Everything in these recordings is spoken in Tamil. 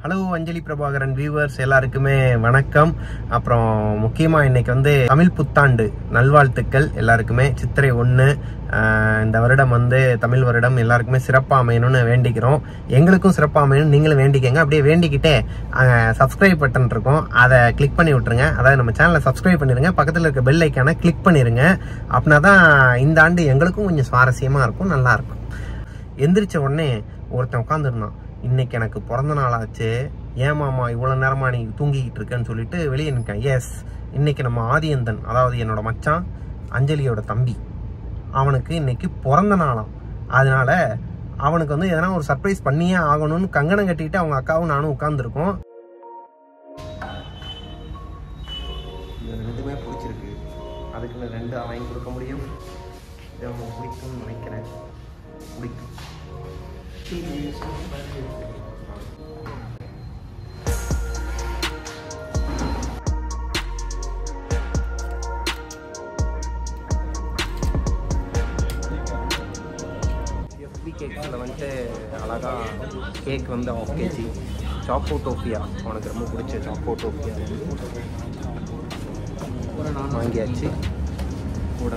ஹலோ அஞ்சலி பிரபாகரன் வியூவர்ஸ் எல்லாருக்குமே வணக்கம் அப்புறம் முக்கியமாக இன்னைக்கு வந்து தமிழ் புத்தாண்டு நல்வாழ்த்துக்கள் எல்லாருக்குமே சித்திரை ஒன்று இந்த வருடம் வந்து தமிழ் வருடம் எல்லாருக்குமே சிறப்பாக அமையணும்னு வேண்டிக்கிறோம் எங்களுக்கும் சிறப்பாக அமையணும் நீங்களும் வேண்டிக்கங்க அப்படியே வேண்டிக்கிட்டே சப்ஸ்கிரைப் பட்டன் இருக்கும் அதை கிளிக் பண்ணி விட்டுருங்க அதாவது நம்ம சேனலை சப்ஸ்கிரைப் பண்ணிருங்க பக்கத்தில் இருக்க பெல் ஐக்கானை கிளிக் பண்ணிருங்க அப்படின்னா தான் இந்த ஆண்டு எங்களுக்கும் கொஞ்சம் சுவாரஸ்யமாக இருக்கும் நல்லா இருக்கும் எந்திரிச்ச உடனே ஒருத்தன் உட்காந்துருந்தான் இன்னைக்கு எனக்கு பிறந்த நாள் ஆச்சு ஏன் மாமா இவ்வளோ நேரமா நீ தூங்கிக்கிட்டு இருக்கேன்னு சொல்லிட்டு வெளியே நிற்கேன் எஸ் இன்னைக்கு நம்ம ஆதியந்தன் அதாவது என்னோட மச்சான் அஞ்சலியோட தம்பி அவனுக்கு இன்னைக்கு பிறந்த நாளாம் அதனால அவனுக்கு வந்து எதனா ஒரு சர்ப்ரைஸ் பண்ணியே ஆகணும்னு கங்கணம் கட்டிட்டு அவங்க அக்காவும் நானும் உட்காந்துருக்கோம் ரெண்டுமே பிடிச்சிருக்கு அதுக்குன்னு ரெண்டு வாங்கி கொடுக்க முடியும் இது அவனுக்கு பிடிக்கும்னு நினைக்கிறேன் பிடிக்கும் எஃபி கேக்ஸில் வந்துட்டு அழகாக கேக் வந்து ஆஃப் கேஜி சாக்கோ டோஃபியா அவனுக்கு ரொம்ப பிடிச்ச சாக்கோ டோஃபியா வாங்கியாச்சு கூட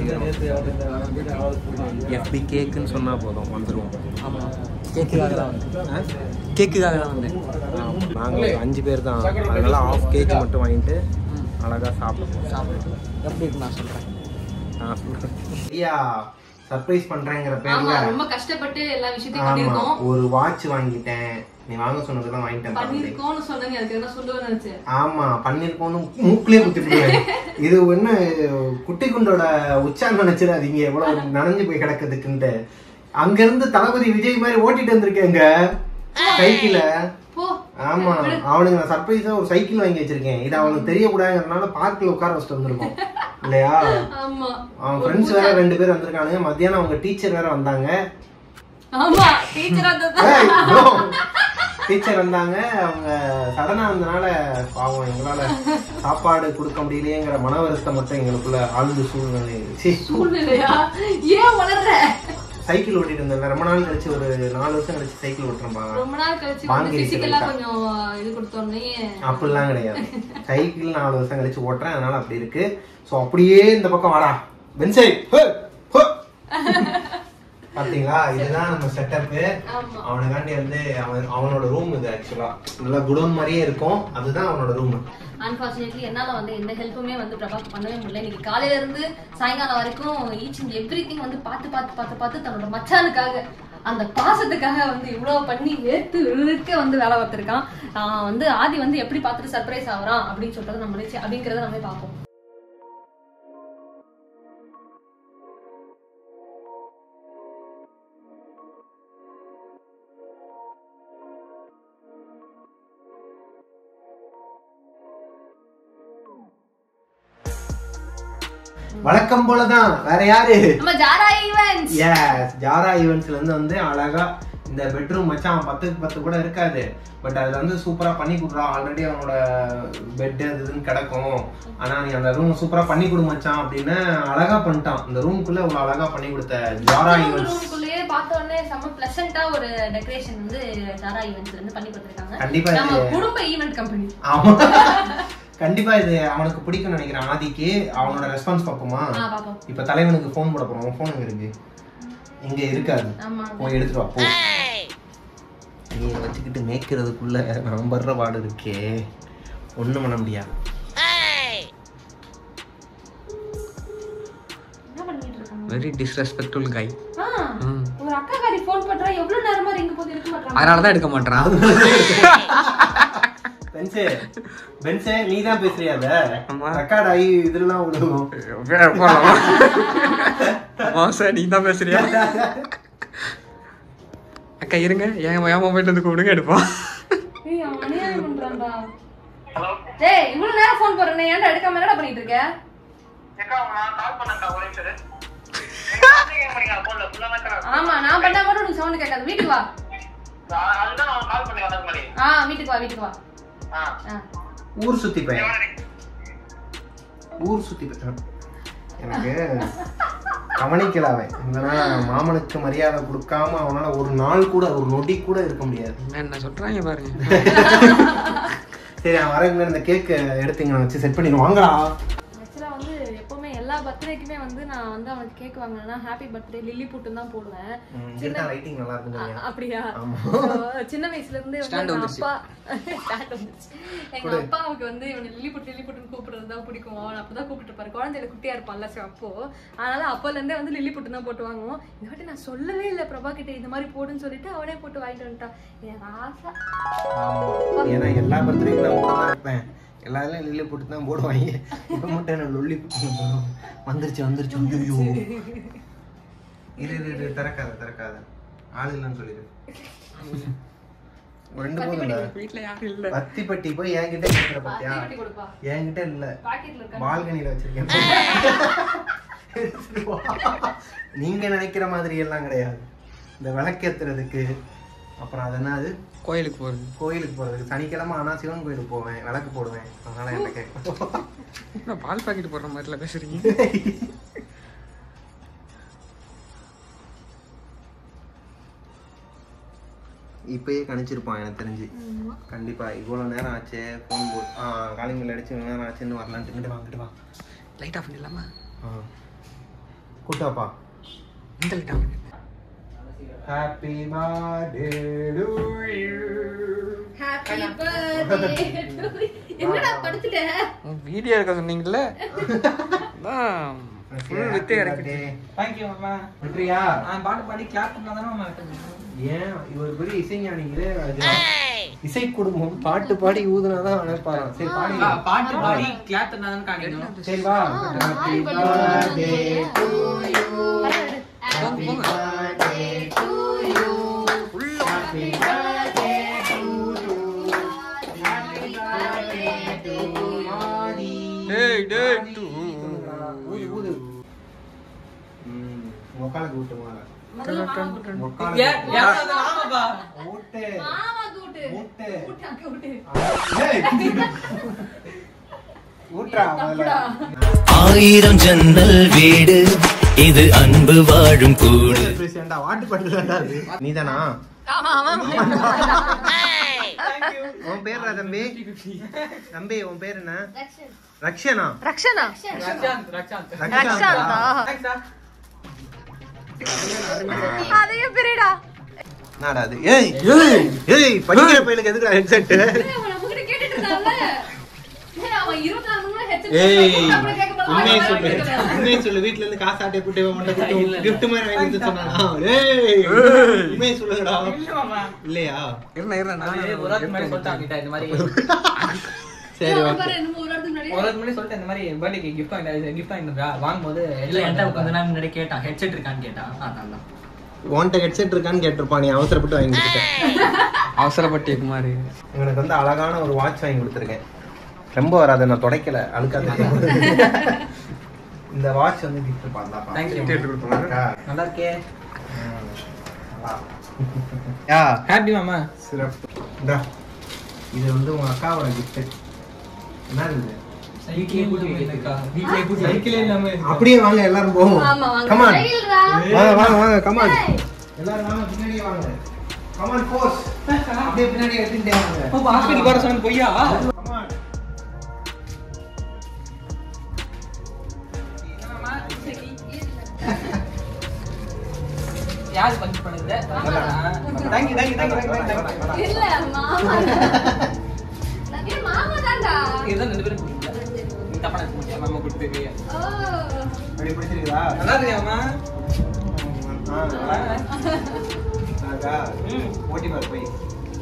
எஃபி கேக்குன்னு சொன்னால் போதும் வந்துடுவோம் ஆமாம் கேக்குக்காக தான் வந்தேன் கேக்குக்காக தான் வந்தேன் நாங்கள் அஞ்சு பேர் தான் அதனால ஆஃப் கேஜி மட்டும் வாங்கிட்டு அழகாக சாப்பிடுவோம் சாப்பிடுறேன் எப்படி இருக்கு நான் சொல்கிறேன் நான் சொல்கிறேன் ஐயா சர்ப்ரைஸ் பண்ணுறேங்கிற ஆமா பேரில் ரொம்ப கஷ்டப்பட்டு எல்லா விஷயத்தையும் ஆமா பண்ணிருக்கோம் ஒரு வாட்ச் வாங்கிட்டேன் நீ வாங்க சொன்னதெல்லாம் வாங்கிட்டேன் தம்பி. பண்ணிருக்கோம்னு சொன்னீங்க அதுக்கு என்ன சொல்லுவேன்னு நினைச்சேன் ஆமா பண்ணிருக்கோம்னு மூக்கிலே குத்தி போடுவேன் இது என்ன குட்டி குண்டோட உச்சாரம் நினைச்சிடாதீங்க எவ்வளவு நனைஞ்சு போய் கிடக்குதுக்குன்ட்டு அங்க இருந்து தளபதி விஜய் மாதிரி ஓட்டிட்டு வந்திருக்கேங்க சைக்கிள போ ஆமா அவனுக்கு நான் சர்ப்ரைஸா ஒரு சைக்கிள் வாங்கி வச்சிருக்கேன் இது அவனுக்கு தெரியக்கூடாதுங்கிறதுனால பார்க்ல உட்கார வச்சுட்டு வந்திருக்கோம் இல்லையா ஆமா அவன் ஃப்ரெண்ட்ஸ் வேற ரெண்டு பேர் வந்திருக்கானுங்க மத்தியானம் அவங்க டீச்சர் வேற வந்தாங்க ஆமா டீச்சர் அந்த டீச்சர் வந்தாங்க அவங்க சடனா வந்தனால பாவம் எங்களால சாப்பாடு கொடுக்க முடியலையேங்கிற மன வருத்தம் மட்டும் எங்களுக்குள்ள ஆழ்ந்து சூழ்நிலை சீ, சூழ்நிலையா ஏன் வளர்ற சைக்கிள் ஓட்டிட்டு இருந்தேன் ரொம்ப நாள் கழிச்சு ஒரு நாலு வருஷம் கழிச்சு சைக்கிள் ஓட்டுறேன் ரொம்ப நாள் கழிச்சு வந்து வாங்கி பிசிக்கலா வைக்கிறேன். கொஞ்சம் இது கொடுத்தோன்னே அப்படிலாம் கிடையாது சைக்கிள் நாலு வருஷம் கழிச்சு ஓட்டுறேன் அதனால அப்படி இருக்கு சோ அப்படியே இந்த பக்கம் வாடா பென்சை ஹே, ஹே. பாத்தீங்களா இதுதான் நம்ம செட்டப்பு ஆமா அவனுக்காண்டி வந்து அவன் அவனோட ரூம் இது ஆக்சுவலா நல்லா குடோன் மாதிரியே இருக்கும் அதுதான் அவனோட ரூம் அன்பார்ச்சுனேட்லி என்னால வந்து எந்த ஹெல்ப்புமே வந்து பிரபாக்கு பண்ணவே முடியல இன்னைக்கு காலையில இருந்து சாயங்காலம் வரைக்கும் ஈச் அண்ட் எவ்ரி வந்து பார்த்து பார்த்து பார்த்து பார்த்து தன்னோட மச்சானுக்காக அந்த பாசத்துக்காக வந்து இவ்வளவு பண்ணி வேர்த்து விழுக்க வந்து வேலை பார்த்திருக்கான் ஆஹ் வந்து ஆதி வந்து எப்படி பார்த்துட்டு சர்ப்ரைஸ் ஆகுறான் அப்படின்னு சொல்றதை நம்ம நினைச்சு அப்படிங்கறத நம்ம பார்ப்போம் வழக்கம் போலதான் வேற யாரு நம்ம ஜாரா ஈவென்ட்ஸ் எஸ் ஜாரா ஈவெண்ட்ஸ்ல இருந்து வந்து அழகா இந்த பெட்ரூம் மச்சான் பத்துக்கு பத்து கூட இருக்காது பட் அதுல வந்து சூப்பரா பண்ணி கொடுறா ஆல்ரெடி அவனோட பெட் அது இதுன்னு கிடக்கும் ஆனா நீ அந்த ரூம் சூப்பரா பண்ணி கொடு மச்சான் அப்படின்னு அழகா பண்ணிட்டான் இந்த ரூமுக்குள்ள இவ்வளவு அழகா பண்ணி கொடுத்த ஜாரா ஈவெண்ட்ஸ் ரூமுக்குள்ளேயே பார்த்த உடனே செம்ம பிளசண்டா ஒரு டெக்கரேஷன் வந்து ஜாரா ஈவென்ட்ஸ்ல இருந்து பண்ணி கொடுத்திருக்காங்க கண்டிப்பா நம்ம இது குடும்ப ஈவென்ட் கம்பெனி ஆமா கண்டிப்பா இது அவனுக்கு பிடிக்கும்னு நினைக்கிறேன் ஆதிக்கு அவனோட ரெஸ்பான்ஸ் பார்ப்போமா ஆ பாப்போம் இப்ப தலைவனுக்கு ஃபோன் போட போறோம் ஃபோன் எங்க இருக்கு இங்க இருக்காது ஆமா போய் எடுத்துட்டு வா போ நீ வச்சுக்கிட்டு மேய்க்கிறதுக்குள்ள நான் படுற பாடு இருக்கே ஒண்ணும் பண்ண முடியாது என்ன பண்ணிட்டு இருக்காங்க வெரி டிஸ்ரெஸ்பெக்ட்ஃபுல் கை ஆ, ஒரு அக்காக்காரி ஃபோன் பண்றா எவ்வளவு நேரமா ரிங் போது இருக்க மாட்டாங்க அதனால தான் எடுக்க மாட்டேறான் பென்சே பென்சே நீ தான் பேசுறியா அத ஆமா. ரெக்கார்ட் ஆகி இதெல்லாம் விடுவோம் சார் நீ தான் பேசுறியா அக்கா இருங்க என் என் மொபைல் இருந்து கூப்பிடுங்க எடுப்போம் ஏய் அவன் அநியாயம் பண்றான்டா டேய் இவ்வளவு நேரம் ஃபோன் போறேன் ஏன்டா எடுக்காம என்னடா பண்ணிட்டு இருக்க ஆமா நான் பண்ணா கூட உனக்கு சவுண்ட் கேட்காது வீட்டுக்கு வா ஆ வீட்டுக்கு வா வீட்டுக்கு வா ஆ. ஊர் சுத்தி பையன் ஊர் சுத்தி பையன் எனக்கு கவனிக்கல அவன் இதனால மாமனுக்கு மரியாதை கொடுக்காம அவனால ஒரு நாள் கூட ஒரு நொடி கூட இருக்க முடியாது என்ன சொல்றாங்க பாருங்க சரி அவன் வரங்க இந்த கேக்கு எடுத்தீங்க நான் வச்சு செட் பண்ணிடுவோம் வாங்கடா ஆக்சுவலாக வந்து எப்பவுமே எல்லா பர்த்டேக்குமே வந்து நான் வந்து அவனுக்கு கேக் வாங்கினேன்னா ஹாப்பி பர்த்டே லில்லி புட்டு தான் போடுவேன் இருந்தா லைட்டிங் நல்லா இருக்கும் அ- தெரியும். அப்படியா ஆமா. So, சின்ன வயசுல இருந்து வந்து Stand எங்க வந்துருச்சு. அப்பா stand வந்துருச்சு. எங்க அப்பாவுக்கு வந்து இவனை லில்லி புட்டு லில்லி புட்டுன்னு கூப்பிடுறது தான் பிடிக்கும் அவன் அப்பதான் கூப்பிட்டு இருப்பாரு குழந்தையில குட்டியா இருப்பான்ல so அப்போ அதனால அப்போல இருந்தே வந்து லில்லி புட்டு தான் போட்டு வாங்குவோம் இந்த வாட்டி நான் சொல்லவே இல்லை பிரபா கிட்ட இந்த மாதிரி போடுன்னு சொல்லிட்டு அவனே போட்டு வாங்கிட்டு வந்துட்டான் என் ஆசை ஆமா ஏன்னா எல்லா பர்த்டேக்கும் நான் கூட தான் இருப்பேன் எல்லா இதுலயும் லில்லி போட்டு தான் போடுவாங்க இப்போ மட்டும் என்ன லொல்லி போட்டு போடுவோம். வந்துருச்சு வந்துருச்சு ஐயோ இரு இரு இரு திறக்காத திறக்காத ஆள் இல்லைன்னு சொல்லிடு ஒரு ரெண்டு போதும்ல வீட்டுல யாரும் இல்ல பத்தி பட்டி போய் என்கிட்ட கேட்கிற பத்தியா கட்டி கொடுப்பா என்கிட்ட இல்ல பாக்கெட்ல இருக்கா பால்கனியில வச்சிருக்கேன் நீங்க நினைக்கிற மாதிரி எல்லாம் கிடையாது இந்த விளக்கேத்துறதுக்கு அப்புறம் அது என்னது கோயிலுக்கு போறது கோயிலுக்கு போறதுக்கு சனிக்கிழமை ஆனா சிவன் கோயிலுக்கு போவேன் விளக்கு போடுவேன் அதனால என்ன கேட்கும் என்ன பால் பாக்கெட் போடுற மாதிரில பேசுறீங்க இப்பயே கணிச்சிருப்பான் எனக்கு தெரிஞ்சு கண்டிப்பா இவ்வளவு நேரம் ஆச்சு ஃபோன் போ ஆ காலிங் பில் அடிச்சு இவ்வளவு நேரம் ஆச்சுன்னு வரலான்ட்டு இங்கிட்டு வாங்கிட்டு வா லைட் ஆஃப் பண்ணிடலாமா ஆ கூட்டாப்பா இந்த லைட் ஆஃப் பண்ணி happy birthday to you happy birthday என்னடா படுத்துட்ட வீடியோ எடுக்க சொன்னீங்கல்ல அதான் ஃபுல் வித்தே இறக்கிட்டு தேங்க்யூ மாமா விட்றியா நான் பாட்டு பாடி கிளாப் பண்ணா தானே மாமா வைக்கணும். ஏன் இவர் பெரிய இசைஞானி இளையராஜா இசை குடும்பம் பாட்டு பாடி ஊதுனாதான் அழைப்பாராம் சரி பாடி ஆ, பாட்டு பாடி கிளாப் பண்ணா தானே காணிக்கணும் சரி வா ஹாப்பி பர்த்டே டு யூ போங்க போங்க டேய் டேய் டூ ஊது ஊது ம் உக்காலுக்கு ஊட்டு முதல்ல முதல்ல மாமா கூட்டு. உக்காலுக்கு ஏன் ஏன் அது ஆமாப்பா ஊட்டு மாமா கூட்டு ஊட்டு கூட்டு அங்க கூட்டு ஏய். ஊட்றா முதல்ல ஆயிரம் ஜன்னல் வீடு இது அன்பு வாழும் கூடு பேசுண்டா வாட்டு பாட்டுதான்டா அது நீதானா ஆமா ஆமா உன் பேர்ரா தம்பி தம்பி உன் பேர் என்ன ரக்ஷனா ரக்ஷனா ரக்ஷாந்த் ரக்ஷாந்த் ரக்ஷாந்தா தேங்க்ஸா அதையும் பிரிடா என்னடா அது ஏய் ஏய் ஏய் படிக்கிற பையனுக்கு எதுக்குடா ஹெட்செட் அவன் நம்மகிட்ட கேட்டுட்டு இருந்தான்ல ஏய், அவன் இருபத்தி நாலு மணி நேரம் headset ஏய் போட்டு அப்படி கேட்க போறான். உண்மையை அவன் சொல்லு கேட்கல. உண்மையை சொல்லு வீட்ல இருந்து காசு ஆட்டை போட்டு மட்டும் கொடுத்து gift மாதிரி வாங்கி கொடுத்து சொன்னானா ஏய் உண்மையை சொல்லுடா இல்ல மாமா இல்லையா இருண்ணா இருண்ணா அது நான் ஒரு வாரத்துக்கு முன்னாடி சொல்லிட்டாங்க கிட்ட இந்த மாதிரி சரி அவன் ஓகே பாரு, என்னமோ ஒரு வாரத்துக்கு முன்னாடி ஒரு வாரத்துக்கு முன்னாடி சொல்லிட்டு இந்த மாதிரி பர்த்டேக்கு கிஃப்ட் வாங்கிட்டு கிஃப்ட் வாங்கிட்டு வாங்கும்போது இல்ல என்கிட்ட கொஞ்ச நேரம் முன்னாடி கேட்டான் ஹெட்செட் இருக்கான்னு கேட்டான் அதான் தான் உன்கிட்ட ஹெட்செட் இருக்கான்னு கேட்டிருப்பான் நீ அவசரப்பட்டு வாங்கி கொடுத்துட்ட அவசரப்பட்டு குமார் இவனுக்கு வந்து அழகான ஒரு வாட்ச் வாங்கி கொடுத்துருக்கேன் ரொம்ப வராது நான் துடைக்கல அழுக்காத இந்த வாட்ச் வந்து கிஃப்ட் பண்ணலாம் Thank you. நல்லா இருக்கே யா ஹாப்பி மாமா சிறப்பு இந்தா இது வந்து உங்க அக்காவோட gift என்ன இது வீட்லயே கூட்டி வைக்கிறதுக்கா வீட்லயே கூட்டி சைக்கிளே இல்லாம அப்படியே வாங்க எல்லாரும் போவோம் ஆமா வாங்க கமான் ரயில்ரா. வாங்க வாங்க வாங்க கமான் எல்லாரும் வாங்க பின்னாடியே வாங்க கமான் போஸ் அப்படியே பின்னாடி எடுத்துட்டே வாங்க ஹாஸ்பிட்டல் வர சொன்னது பொய்யா கமான் யாரு பஞ்ச் பண்ணுது தேங்க்யூ தேங்க்யூ தேங்க்யூ தேங்க்யூ இல்ல மாமா ஏய், மாமா தான்டா இதுதான் ரெண்டு பேரும் குடிக்கல. நீ தப்பா நினைக்க முடியாது மாமா கொடுத்துருக்கு ஓ அப்படி பிடிச்சிருக்கா நல்லா இருக்கியாமா ஆ நல்லா இருக்கா ஓட்டி பார் போய்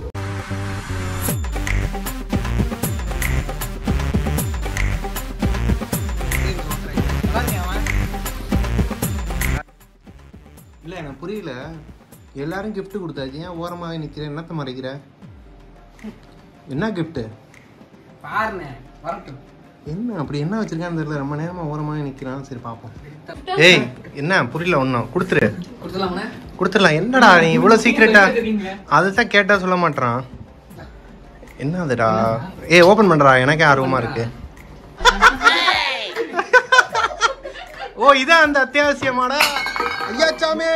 நல்லா இருக்கியாமா இல்ல எனக்கு புரியல எல்லாரும் gift கொடுத்தாச்சு ஏன் ஓரமாக நிக்கிற என்னத்த மறைக்கிற என்ன gift பாருண்ணே வரட்டும் என்ன அப்படி என்ன வச்சிருக்கான்னு தெரியல ரொம்ப நேரமா ஓரமாக நிக்கிறான் சரி பாப்போம் ஏய் என்ன புரியல ஒன்றும் கொடுத்துரு கொடுத்துலாம்ண்ணே கொடுத்துடலாம் என்னடா நீ இவ்வளவு சீக்கிரட்டா இருக்கீங்க. அதுதான் கேட்டா சொல்ல மாட்டான் என்ன அதுடா ஏய் ஓபன் பண்றா எனக்கே ஆர்வமா இருக்கு ஓ இதான் அந்த அத்தியாவசியமாடா ஐயா சாமி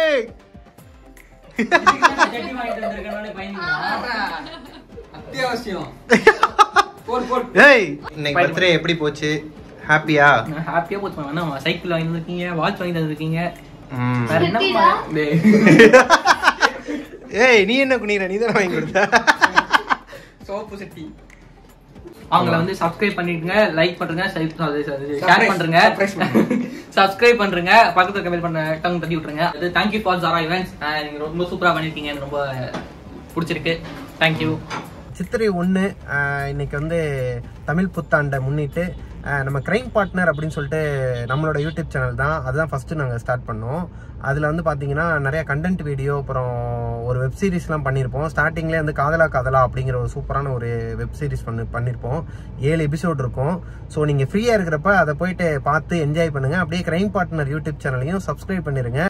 சட்டி வாங்கிட்டு வந்திருக்கேன்னு பயந்துங்களா? அத்தியாவசியம் போடு போடு ஏய் இன்னைக்கு பர்த்டே எப்படி போச்சு ஹாப்பியா நான் ஹாப்பியா போச்சு வேணா சைக்கிள் வாங்கி வந்திருக்கீங்க வாட்ச் வாங்கி வந்திருக்கீங்க ம். வேற என்ன சித்திடா. டேய். ஏய் நீ என்ன குனிற நீ தானே வாங்கி கொடுத்த சோப்பு சட்டி அவங்கள வந்து சப்ஸ்கிரைப் பண்ணிடுங்க லைக் பண்றீங்க ஷேர் பண்றீங்க சப்ஸ்கிரைப் பண்றீங்க பக்கத்துல இருக்க மேல் பண்ண டங் தட்டி விட்டுருங்க அது தேங்க்யூ ஃபார் ஜாரா இவெண்ட்ஸ் நீங்க ரொம்ப சூப்பரா பண்ணிருக்கீங்க எனக்கு ரொம்ப பிடிச்சிருக்கு தேங்க்யூ சித்திரை ஒன்று இன்னைக்கு வந்து தமிழ் புத்தாண்டை முன்னிட்டு ஆஹ் நம்ம கிரைம் பார்ட்னர் அப்படின்னு சொல்லிட்டு நம்மளோட யூடியூப் சேனல் தான் அதுதான் ஃபஸ்ட்டு நாங்கள் ஸ்டார்ட் பண்ணோம் அதில் வந்து பார்த்தீங்கன்னா நிறைய கண்டென்ட் வீடியோ அப்புறம் ஒரு வெப் சீரிஸ்லாம் பண்ணியிருப்போம் ஸ்டார்டிங்லேயே வந்து காதலா காதலா அப்படிங்கிற ஒரு சூப்பரான ஒரு வெப் சீரிஸ் பண்ணி பண்ணியிருப்போம் ஏழு எபிசோட் இருக்கும் ஸோ நீங்கள் ஃப்ரீயாக இருக்கிறப்ப அதை போயிட்டு பார்த்து என்ஜாய் பண்ணுங்கள் அப்படியே கிரைம் பார்ட்னர் யூடியூப் சேனலையும் சப்ஸ்கிரைப் பண்ணிடுங்க